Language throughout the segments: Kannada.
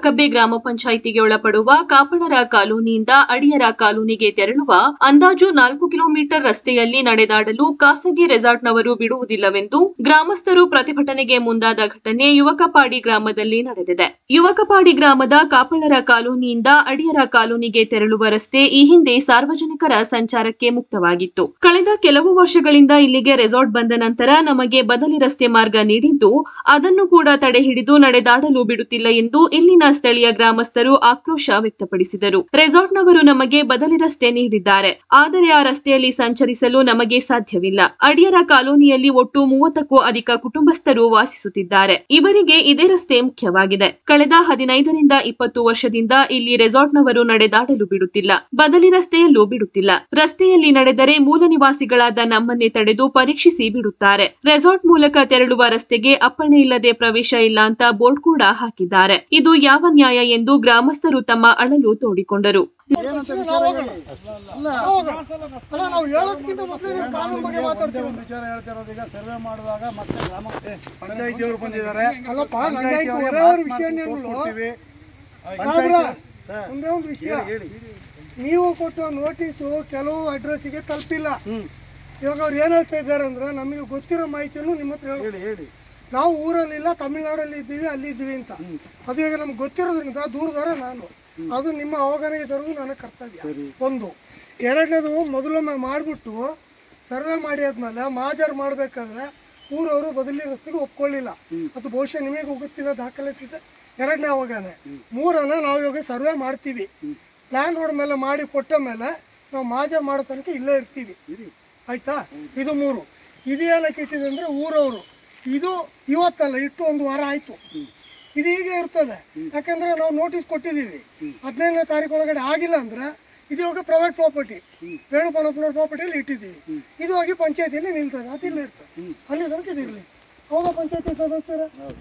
ನಾಗಕಬ್ಬೆ ಗ್ರಾಮ ಪಂಚಾಯಿತಿಗೆ ಒಳಪಡುವ ಕಾಪಳರ ಕಾಲೋನಿಯಿಂದ ಅಡಿಯರ ಕಾಲೋನಿಗೆ ತೆರಳುವ ಅಂದಾಜು ನಾಲ್ಕು ಕಿಲೋಮೀಟರ್ ರಸ್ತೆಯಲ್ಲಿ ನಡೆದಾಡಲು ಖಾಸಗಿ ರೆಸಾರ್ಟ್ನವರು ಬಿಡುವುದಿಲ್ಲವೆಂದು ಗ್ರಾಮಸ್ಥರು ಪ್ರತಿಭಟನೆಗೆ ಮುಂದಾದ ಘಟನೆ ಯುವಕಪಾಡಿ ಗ್ರಾಮದಲ್ಲಿ ನಡೆದಿದೆ ಯುವಕಪಾಡಿ ಗ್ರಾಮದ ಕಾಪಳರ ಕಾಲೋನಿಯಿಂದ ಅಡಿಯರ ಕಾಲೋನಿಗೆ ತೆರಳುವ ರಸ್ತೆ ಈ ಹಿಂದೆ ಸಾರ್ವಜನಿಕರ ಸಂಚಾರಕ್ಕೆ ಮುಕ್ತವಾಗಿತ್ತು ಕಳೆದ ಕೆಲವು ವರ್ಷಗಳಿಂದ ಇಲ್ಲಿಗೆ ರೆಸಾರ್ಟ್ ಬಂದ ನಂತರ ನಮಗೆ ಬದಲಿ ರಸ್ತೆ ಮಾರ್ಗ ನೀಡಿದ್ದು ಅದನ್ನು ಕೂಡ ತಡೆ ಹಿಡಿದು ನಡೆದಾಡಲು ಬಿಡುತ್ತಿಲ್ಲ ಎಂದು ಇಲ್ಲಿನ ಸ್ಥಳೀಯ ಗ್ರಾಮಸ್ಥರು ಆಕ್ರೋಶ ವ್ಯಕ್ತಪಡಿಸಿದರು ರೆಸಾರ್ಟ್ನವರು ನಮಗೆ ಬದಲಿ ರಸ್ತೆ ನೀಡಿದ್ದಾರೆ ಆದರೆ ಆ ರಸ್ತೆಯಲ್ಲಿ ಸಂಚರಿಸಲು ನಮಗೆ ಸಾಧ್ಯವಿಲ್ಲ ಅಡಿಯರ ಕಾಲೋನಿಯಲ್ಲಿ ಒಟ್ಟು ಮೂವತ್ತಕ್ಕೂ ಅಧಿಕ ಕುಟುಂಬಸ್ಥರು ವಾಸಿಸುತ್ತಿದ್ದಾರೆ ಇವರಿಗೆ ಇದೇ ರಸ್ತೆ ಮುಖ್ಯವಾಗಿದೆ ಕಳೆದ ಹದಿನೈದರಿಂದ ಇಪ್ಪತ್ತು ವರ್ಷದಿಂದ ಇಲ್ಲಿ ರೆಸಾರ್ಟ್ನವರು ನಡೆದಾಡಲು ಬಿಡುತ್ತಿಲ್ಲ ಬದಲಿ ರಸ್ತೆಯಲ್ಲೂ ಬಿಡುತ್ತಿಲ್ಲ ರಸ್ತೆಯಲ್ಲಿ ನಡೆದರೆ ಮೂಲ ನಿವಾಸಿಗಳಾದ ನಮ್ಮನ್ನೇ ತಡೆದು ಪರೀಕ್ಷಿಸಿ ಬಿಡುತ್ತಾರೆ ರೆಸಾರ್ಟ್ ಮೂಲಕ ತೆರಳುವ ರಸ್ತೆಗೆ ಅಪ್ಪಣೆ ಇಲ್ಲದೆ ಪ್ರವೇಶ ಇಲ್ಲ ಅಂತ ಬೋರ್ಡ್ ಕೂಡ ಹಾಕಿದ್ದಾರೆ ಇದು ಯಾವ ನ್ಯಾಯ ಎಂದು ಗ್ರಾಮಸ್ಥರು ತಮ್ಮ ಅಳಲು ತೋಡಿಕೊಂಡರು ಏನಂತ ವಿಚಾರ ಹೇಳಿ ಅಲ್ಲ ಅಲ್ಲ ನಾವು ಹೇಳೋದಕ್ಕಿಂತ ಮೊದಲೇ ನೀವು ಕಾನೂನು ಬಗ್ಗೆ ಮಾತಾಡ್ತೀವಿ ಒಂದು ವಿಚಾರ ಹೇಳ್ತಿರೋದು ಈಗ ಸರ್ವೆ ಮಾಡುವಾಗ ಮತ್ತೆ ಗ್ರಾಮ ಪಂಚಾಯಿತಿಯವರು ಬಂದಿದ್ದಾರೆ ಅಲ್ಲಪ್ಪ ಪಂಚಾಯ್ತಿಯವ್ರಿಗೆ ನಂಗಾಯ್ತು ಒರೇ ಒಂದು ಮಾತು ವಿಷಯ ಮಾತು ನೀವು ತೋರ್ಸ್ಕೊಡ್ತೀವಿ. ಸಾಬ್ರ ಸರ್, ಒಂದೇ ಒಂದು ವಿಷಯ ಹೇಳಿ ನೀವು ಕೊಟ್ಟ ನೋಟಿಸು ಕೆಲವು ಅಡ್ರೆಸ್ಸಿಗೆ ತಲುಪಿಲ್ಲ ಹ್ಮ್ ಇವಾಗ ಅವ್ರು ಏನ್ ಹೇಳ್ತಾ ಇದ್ದಾರೆ ಅಂದ್ರೆ ನಮಗೆ ಗೊತ್ತಿರೋ ಮಾಹಿತಿಯನ್ನು ನಿಮ್ಮ ಹತ್ರ ಹೇಳಿ ಹೇಳಿ ಹೇಳಿ ನಾವು ಊರಲ್ಲಿಲ್ಲ ತಮಿಳ್ನಾಡಲ್ಲಿ ಇದ್ದೀವಿ ಅಲ್ಲಿ ಇದ್ದೀವಿ ಅಂತ ಅದು ಈಗ ನಮ್ಗೆ ಗೊತ್ತಿರೋದ್ರಿಂದ ದೂರದವರ ನಾನು ಅದು ನಿಮ್ಮ ಅವಗಾಹನೆಗೆ ತರೋದು ನನ್ನ ಕರ್ತವ್ಯ ಒಂದು ಎರಡನೇದು ಮೊದಲೊಮ್ಮೆ ಮಾಡಿಬಿಟ್ಟು ಸರ್ವೆ ಮಾಡಿ ಆದ್ಮೇಲೆ ಮಾಜರ್ ಮಾಡಬೇಕಾದ್ರೆ ಊರವರು ಬದಲಿ ರಸ್ತೆಗೆ ಒಪ್ಕೊಳ್ಳಿಲ್ಲ ಅದು ಬಹುಶಃ ನಿಮಗೆ ಗೊತ್ತಿರೋ ದಾಖಲೆ ಇದೆ ಎರಡನೇ ಅವಗಾಹನೆ ಮೂರನ್ನ ನಾವು ಇವಾಗ ಸರ್ವೆ ಮಾಡ್ತೀವಿ ಪ್ಲಾನ್ ರೋಡ್ ಮೇಲೆ ಮಾಡಿ ಕೊಟ್ಟ ಮೇಲೆ ನಾವು ಮಾಜರ್ ಮಾಡೋ ತನಕ ಇಲ್ಲೇ ಇರ್ತೀವಿ ಆಯ್ತಾ ಇದು ಮೂರು ಇದು ಏನಕ್ಕೆ ಇಟ್ಟಿದೆ ಅಂದ್ರೆ ಊರವರು ಇದು ಇವತ್ತಲ್ಲ ಇಟ್ಟು ಒಂದು ವಾರ ಆಯ್ತು ಇದು ಹೀಗೆ ಇರ್ತದೆ ಯಾಕಂದ್ರೆ ನಾವು ನೋಟಿಸ್ ಕೊಟ್ಟಿದ್ದೀವಿ ಹದಿನೈದನೇ ತಾರೀಕು ಒಳಗಡೆ ಆಗಿಲ್ಲ ಅಂದ್ರೆ ಇದು ಇವಾಗ ಪ್ರೈವೇಟ್ ಪ್ರಾಪರ್ಟಿ ವೇಣುಪನಪ್ಪನವ್ರ ಪ್ರಾಪರ್ಟಿಯಲ್ಲಿ ಇಟ್ಟಿದ್ದೀವಿ ಇದು ಹೋಗಿ ಪಂಚಾಯತಿಯಲ್ಲಿ ನಿಲ್ತದೆ ಅದಿಲ್ಲ ಇರ್ತದೆ ಅಲ್ಲಿ ತನಕ ಇದು ಇರಲಿ ಹೌದಾ ಪಂಚಾಯತಿ ಸದಸ್ಯರ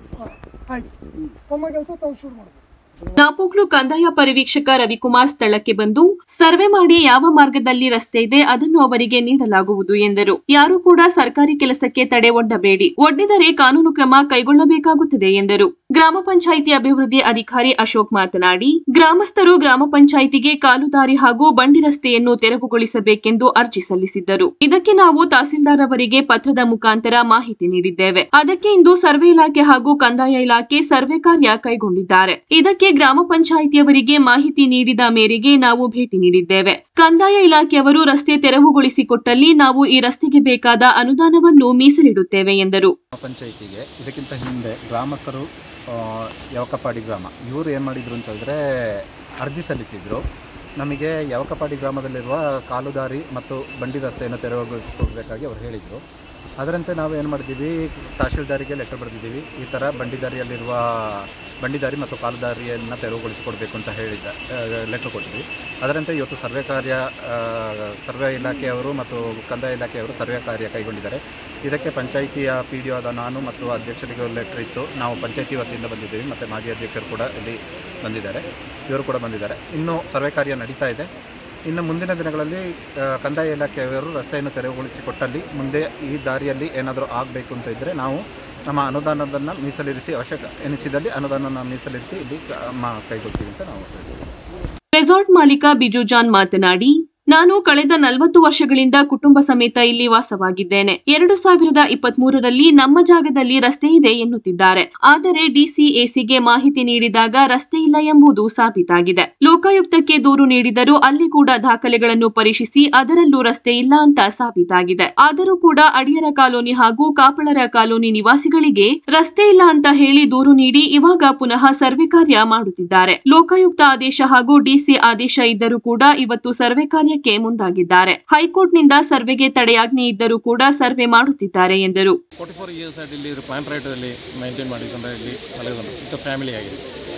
ಆಯ್ತು ತಮ್ಮ ಕೆಲಸ ತಾವು ಶುರು ಮಾಡ್ಬೋದು ನಾಪೋಕ್ಲು ಕಂದಾಯ ಪರಿವೀಕ್ಷಕ ರವಿಕುಮಾರ್ ಸ್ಥಳಕ್ಕೆ ಬಂದು ಸರ್ವೆ ಮಾಡಿ ಯಾವ ಮಾರ್ಗದಲ್ಲಿ ರಸ್ತೆ ಇದೆ ಅದನ್ನು ಅವರಿಗೆ ನೀಡಲಾಗುವುದು ಎಂದರು ಯಾರು ಕೂಡ ಸರ್ಕಾರಿ ಕೆಲಸಕ್ಕೆ ತಡೆ ಒಡ್ಡಬೇಡಿ ಒಡ್ಡಿದರೆ ಕಾನೂನು ಕ್ರಮ ಕೈಗೊಳ್ಳಬೇಕಾಗುತ್ತದೆ ಎಂದರು ಗ್ರಾಮ ಪಂಚಾಯಿತಿ ಅಭಿವೃದ್ಧಿ ಅಧಿಕಾರಿ ಅಶೋಕ್ ಮಾತನಾಡಿ ಗ್ರಾಮಸ್ಥರು ಗ್ರಾಮ ಪಂಚಾಯಿತಿಗೆ ಕಾಲುದಾರಿ ಹಾಗೂ ಬಂಡಿ ರಸ್ತೆಯನ್ನು ತೆರವುಗೊಳಿಸಬೇಕೆಂದು ಅರ್ಜಿ ಸಲ್ಲಿಸಿದ್ದರು ಇದಕ್ಕೆ ನಾವು ತಹಸೀಲ್ದಾರ್ ಅವರಿಗೆ ಪತ್ರದ ಮುಖಾಂತರ ಮಾಹಿತಿ ನೀಡಿದ್ದೇವೆ ಅದಕ್ಕೆ ಇಂದು ಸರ್ವೆ ಇಲಾಖೆ ಹಾಗೂ ಕಂದಾಯ ಇಲಾಖೆ ಸರ್ವೆ ಕಾರ್ಯ ಕೈಗೊಂಡಿದ್ದಾರೆ ಇದಕ್ಕೆ ಗ್ರಾಮ ಪಂಚಾಯಿತಿಯವರಿಗೆ ಮಾಹಿತಿ ನೀಡಿದ ಮೇರೆಗೆ ನಾವು ಭೇಟಿ ನೀಡಿದ್ದೇವೆ ಕಂದಾಯ ಇಲಾಖೆಯವರು ರಸ್ತೆ ತೆರವುಗೊಳಿಸಿಕೊಟ್ಟಲ್ಲಿ ನಾವು ಈ ರಸ್ತೆಗೆ ಬೇಕಾದ ಅನುದಾನವನ್ನು ಮೀಸಲಿಡುತ್ತೇವೆ ಎಂದರು ಪಂಚಾಯಿತಿಗೆ ಇದಕ್ಕಿಂತ ಹಿಂದೆ ಗ್ರಾಮಸ್ಥರು ಆ, ಯವಕಪಾಡಿ ಗ್ರಾಮ ಇವರು ಏನು ಮಾಡಿದ್ರು ಅಂತಂದರೆ ಅರ್ಜಿ ಸಲ್ಲಿಸಿದರು ನಮಗೆ ಯವಕಪಾಡಿ ಗ್ರಾಮದಲ್ಲಿರುವ ಕಾಲುದಾರಿ ಮತ್ತು ಬಂಡಿ ರಸ್ತೆಯನ್ನು ತೆರವುಗೊಳಿಸಿಕೊಡ್ಬೇಕಾಗಿ ಅವರು ಹೇಳಿದರು ಅದರಂತೆ ನಾವು ಏನು ಮಾಡಿದ್ದೀವಿ ತಹಶೀಲ್ದಾರಿಗೆ ಲೆಟರ್ ಬರೆದಿದ್ದೀವಿ ಈ ಥರ ಬಂಡಿದಾರಿಯಲ್ಲಿರುವ ಬಂಡಿದಾರಿ ಮತ್ತು ಕಾಲುದಾರಿಯನ್ನು ತೆರವುಗೊಳಿಸಿಕೊಡ್ಬೇಕು ಅಂತ ಹೇಳಿದ್ದ ಲೆಟ್ರ್ ಕೊಟ್ಟಿದ್ವಿ ಅದರಂತೆ ಇವತ್ತು ಸರ್ವೆ ಕಾರ್ಯ ಆ, ಸರ್ವೆ ಇಲಾಖೆಯವರು ಮತ್ತು ಕಂದಾಯ ಇಲಾಖೆಯವರು ಸರ್ವೆ ಕಾರ್ಯ ಕೈಗೊಂಡಿದ್ದಾರೆ ಇದಕ್ಕೆ ಪಂಚಾಯಿತಿಯ ಪಿ ಡಿ ಆದ ನಾನು ಮತ್ತು ಅಧ್ಯಕ್ಷರಿಗೆ ಲೆಟ್ರ್ ಇತ್ತು ನಾವು ಪಂಚಾಯಿತಿ ವತಿಯಿಂದ ಬಂದಿದ್ದೀವಿ ಮತ್ತು ಮಾಜಿ ಅಧ್ಯಕ್ಷರು ಕೂಡ ಇಲ್ಲಿ ಬಂದಿದ್ದಾರೆ ಇವರು ಕೂಡ ಬಂದಿದ್ದಾರೆ ಇನ್ನು ಸರ್ವೆ ಕಾರ್ಯ ನಡೀತಾ ಇದೆ ಇನ್ನು ಮುಂದಿನ ದಿನಗಳಲ್ಲಿ ಆ, ಕಂದಾಯ ಇಲಾಖೆಯವರು ರಸ್ತೆಯನ್ನು ತೆರವುಗೊಳಿಸಿಕೊಟ್ಟಲ್ಲಿ ಮುಂದೆ ಈ ದಾರಿಯಲ್ಲಿ ಏನಾದರೂ ಆಗಬೇಕು ಅಂತ ಇದ್ದರೆ ನಾವು ನಮ್ಮ ಅನುದಾನವನ್ನು ಮೀಸಲಿರಿಸಿ ಅವಶ್ಯಕ ಎನಿಸಿದಲ್ಲಿ ಅನುದಾನನ ಮೀಸಲಿರಿಸಿ ಇಲ್ಲಿ ಕ್ರಮ ಕೈಗೊಳ್ತೀವಿ ಅಂತ ನಾವು ಹೇಳ್ತೀವಿ ರೆಸಾರ್ಟ್ ಮಾಲೀಕ ಬಿಜು ಜಾನ್ ಮಾತನಾಡಿ ನಾನು ಕಳೆದ ನಲವತ್ತು ವರ್ಷಗಳಿಂದ ಕುಟುಂಬ ಸಮೇತ ಇಲ್ಲಿ ವಾಸವಾಗಿದ್ದೇನೆ ಎರಡು ಸಾವಿರದ ಇಪ್ಪತ್ಮೂರರಲ್ಲಿ ನಮ್ಮ ಜಾಗದಲ್ಲಿ ರಸ್ತೆ ಇದೆ ಎನ್ನುತ್ತಿದ್ದಾರೆ ಆದರೆ ಡಿಸಿಎಸಿಗೆ ಮಾಹಿತಿ ನೀಡಿದಾಗ ರಸ್ತೆ ಇಲ್ಲ ಎಂಬುದು ಸಾಬೀತಾಗಿದೆ ಲೋಕಾಯುಕ್ತಕ್ಕೆ ದೂರು ನೀಡಿದರೂ ಅಲ್ಲಿ ಕೂಡ ದಾಖಲೆಗಳನ್ನು ಪರೀಕ್ಷಿಸಿ ಅದರಲ್ಲೂ ರಸ್ತೆ ಇಲ್ಲ ಅಂತ ಸಾಬೀತಾಗಿದೆ ಆದರೂ ಕೂಡ ಅಡಿಯರ ಕಾಲೋನಿ ಹಾಗೂ ಕಾಪಳರ ಕಾಲೋನಿ ನಿವಾಸಿಗಳಿಗೆ ರಸ್ತೆ ಇಲ್ಲ ಅಂತ ಹೇಳಿ ದೂರು ನೀಡಿ ಇವಾಗ ಪುನಃ ಸರ್ವೆ ಕಾರ್ಯ ಮಾಡುತ್ತಿದ್ದಾರೆ ಲೋಕಾಯುಕ್ತ ಆದೇಶ ಹಾಗೂ ಡಿಸಿ ಆದೇಶ ಇದ್ದರೂ ಕೂಡ ಇವತ್ತು ಸರ್ವೆ ಕಾರ್ಯಕ್ಕೆ ಮುಂದಾಗಿದ್ದಾರೆ ಹೈಕೋರ್ಟ್ನಿಂದ ಸರ್ವೆಗೆ ತಡೆಯಾಜ್ಞೆ ಇದ್ದರೂ ಕೂಡ ಸರ್ವೆ ಮಾಡುತ್ತಿದ್ದಾರೆ ಎಂದರು ಫೋರ್ಟಿ ಫೋರ್ ಇಯರ್ಸ್ ಆಗಿ ಇಲ್ಲಿ ಪ್ಲಾಂಟ್ ರೈಟಲ್ಲಿ ಮೈಂಟೈನ್ ಮಾಡಿಕೊಂಡು ಇಲ್ಲಿ ಮಲಗಿಕೊಂಡು ವಿತ್ ಫ್ಯಾಮಿಲಿ ಆಗಿದೆ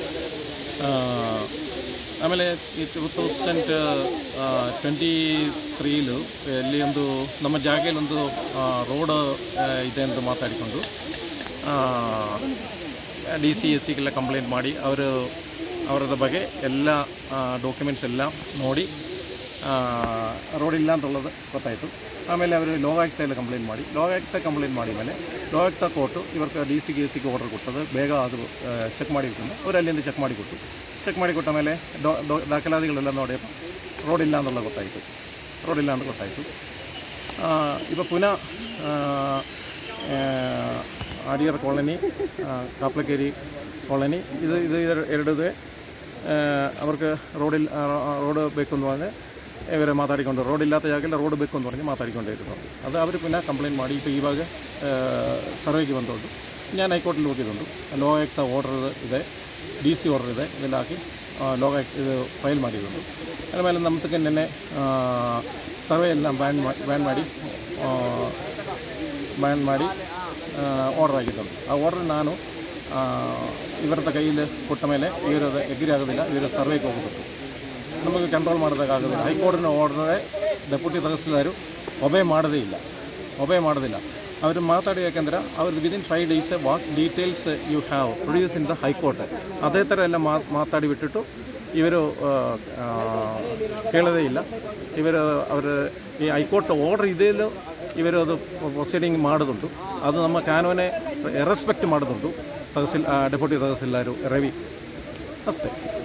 ಆ, ಆಮೇಲೆ ಈ ಟೂ ತೌಸಂಡ್ ಟ್ವೆಂಟಿ ತ್ರೀಲು ಇಲ್ಲಿ ಒಂದು ನಮ್ಮ ಜಾಗದಲ್ಲಿ ಒಂದು ರೋಡ್ ಇದೆ ಅಂತ ಮಾತಾಡಿಕೊಂಡು ಡಿ ಸಿ ಎಸ್ ಸಿಗೆಲ್ಲ ಕಂಪ್ಲೇಂಟ್ ಮಾಡಿ ಅವರು ಅವರದ ಬಗ್ಗೆ ಎಲ್ಲ ಡಾಕ್ಯುಮೆಂಟ್ಸ್ ಎಲ್ಲ ನೋಡಿ ರೋಡ್ ಇಲ್ಲ ಅಂತುള്ളത് ಗೊತ್ತಾಯಿತು ಆಮೇಲೆ ಅವರು ಲೋಕಾಯುಕ್ತೆಯಲ್ಲಿ ಕಂಪ್ಲೇಂಟ್ ಮಾಡಿ ಲೋಕಾಯುಕ್ತ ಕಂಪ್ಲೇಂಟ್ ಮಾಡಿ ಮೇಲೆ ಲೋಕಾಯುಕ್ತ ಕೋರ್ಟು ಇವർക്ക് ಡಿ ಸಿ ಗೆ ಸಿಗೆ ಆರ್ಡರ್ ಕೊಟ್ಟದು ಬೇಗ ಅದು ಚೆಕ್ ಮಾಡಿ ಇಟ್ಕೊಂಡು ಅವರು ಅಲ್ಲಿಂದ ಚೆಕ್ ಮಾಡಿ ಕೊಟ್ಟು ಚೆಕ್ ಮಾಡಿ ಕೊಟ್ಟ ಮೇಲೆ ಡೊ- ಡೊ- ದಾಖಲಾತಿಗಳೆಲ್ಲ ನೋಡಿ ರೋಡ್ ಇಲ್ಲ ಅಂತೆಲ್ಲ ಗೊತ್ತಾಯಿತು ರೋಡ್ ಇಲ್ಲ ಅಂತ ಗೊತ್ತಾಯಿತು ഇപ്പോൾ പുന ಅಡಿಯರ್ ಕಾಲನಿ ಕಾಪ್ಲಕೇರಿ ಕಾಲನಿ ಇದು ಇದು ಎರಡದೇ അവർക്ക് റോഡിൽ റോഡ് ಬೇಕು പറഞ്ഞ് ഇവരെ മാതാടിക്കൊണ്ട് റോഡില്ലാത്ത ಜಾಗದಲ್ಲಿ ರೋಡ್ ಬೇಕು ಅಂತ പറഞ്ഞ് ಮಾತಾಡಿಕೊಂಡಿരുന്നു ಅದು ಅವರು ಪುನಃ ಕಂಪ್ಲೇಂಟ್ ಮಾಡಿ ഇപ്പോൾ ಇವಾಗ ಸರ್ವೆಗೆ ಬಂದೋದು ഞാൻ ಹೈಕೋರ್ಟಿൽ ಹೋಗಿದ್ದುಂಟು ಲೋಕಾಯುಕ್ತ ಆರ್ಡರ್ ಇದೆ ಡಿ ಸಿ ಆರ್ಡರ್ ಇದೆ ಇದೆಲ್ಲ ಹಾಕಿ ಲೋಕಾಯುಕ್ತ ಇದು ಫೈಲ್ ಮಾಡಿದ್ದುಂಟು ಆಮೇಲೆ ನಮ್ಮದಕ್ಕೆ ನಿನ್ನೆ ಸರ್ವೆ ಎಲ್ಲ ಬ್ಯಾನ್ ಮಾಡಿ ಬ್ಯಾನ್ ಮಾಡಿ ಬ್ಯಾನ್ ಮಾಡಿ ಆರ್ಡರ್ ಆಗಿದ್ದರು ಆ ಆರ್ಡರ್ ನಾನು ಆ, ಇವರದ ಕೈಯಲ್ಲಿ ಕೊಟ್ಟ ಮೇಲೆ ಇವರದ ಎಗ್ರಿ ಆಗೋದಿಲ್ಲ ಇವರ ಸರ್ವೆಗೆ ಹೋಗಬೇಕು ನಮಗೆ ಕಂಟ್ರೋಲ್ ಮಾಡೋದಕ್ಕಾಗೋದಿಲ್ಲ ಹೈಕೋರ್ಟಿನ ಆರ್ಡರ್ ಡೆಪ್ಯೂಟಿ ತಹಸೀಲ್ದಾರು ಒಬೇ ಮಾಡೋದೇ ಇಲ್ಲ ಒಬೇ ಮಾಡೋದಿಲ್ಲ ಅವರು ಮಾತಾಡಿ ಯಾಕೆಂದ್ರೆ ಅವ್ರದ್ದು within five days what details you have produce in the high court ಅದೇ ಥರ ಎಲ್ಲ ಮಾತು ಮಾತಾಡಿ ಬಿಟ್ಟಿಟ್ಟು ಇವರು ಆ, ಆ, ಕೇಳೋದೇ ಇಲ್ಲ ಇವರು ಅವರ ಈ ಹೈಕೋರ್ಟ್ ಆರ್ಡರ್ ಇದೆಯಲ್ಲೂ ಇವರು ಅದು ಪ್ರೊಸೀಡಿಂಗ್ ಮಾಡೋದುಂಟು ಅದು ನಮ್ಮ ಕಾನೂನೇ ರೆಸ್ಪೆಕ್ಟ್ ಮಾಡೋದುಂಟು ತಹಸೀಲ್ ಡೆಪ್ಯೂಟಿ ತಹಸೀಲ್ದಾರು ರವಿ ಅಷ್ಟೇ